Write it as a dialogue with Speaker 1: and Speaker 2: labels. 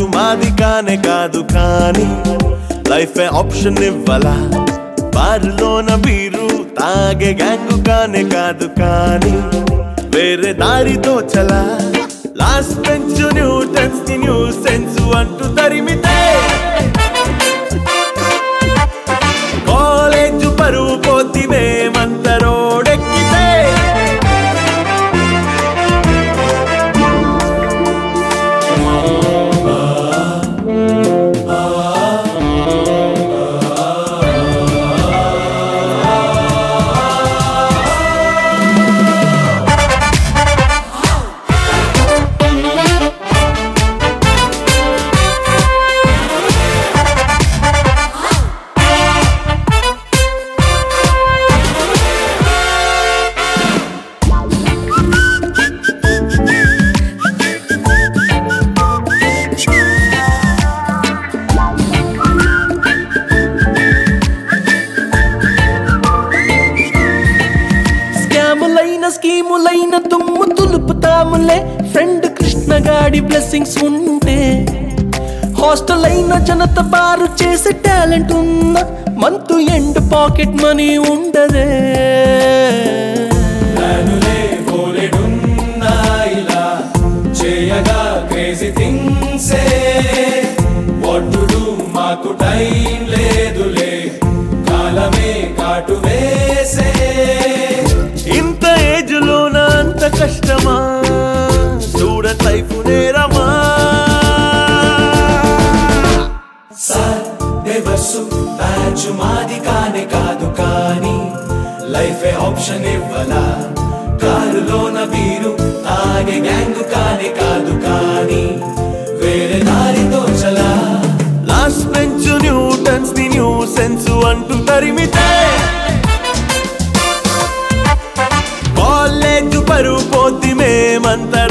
Speaker 1: batch మాది కానే కాదు కానీ లైఫ్ ఆప్షన్ ఇవ్వలా బారులోన బీరు తాగే గ్యాంగు కానే కాదు కానీ వేరే దారితో చలా లాస్ట్ బెంచ్ న్యూటన్స్ ని న్యూ సెన్స్ అంటూ తరిమితే కాలేజ్ పరువు పోతి మేమంత రోడెక్కితే
Speaker 2: స్కాములైన స్కీములైన దుమ్ము తులుపుతాములే ఫ్రెండ్ కృష్ణగాడి బ్లెస్సింగ్స్ ఉంటే హాస్టల్ అయిన జనత బారు చేసే టాలెంట్ ఉన్న మంతు ఎండ్ పాకెట్ మనీ ఉండదే
Speaker 3: ప్లానులే బోలెడున్నా ఇలా చేయగా క్రేజీ థింగ్సే ఒడ్డుడు మాకు టైం లేదులే కాలమే కాటు వేసే
Speaker 1: ఇంత ఏజ్ లోన అంత కష్టమా స్టూడెంట్ లైఫ్ నేరమా
Speaker 3: సార్ నెవర్సు బ్యాచ్ మాది కానే కాదు కానీ లైఫ్ ఆప్షన్ ఇవ్వలా కారులోన బీరు తాగే గ్యాంగ్ కానే కాదు కానీ వేరే దారితో చలా
Speaker 1: లాస్ట్ బెంచ్ న్యూటన్స్ ని న్యూ సెన్స్ అంటూ తరిమితే కాలేజ్ పరువు పోతి మేమంత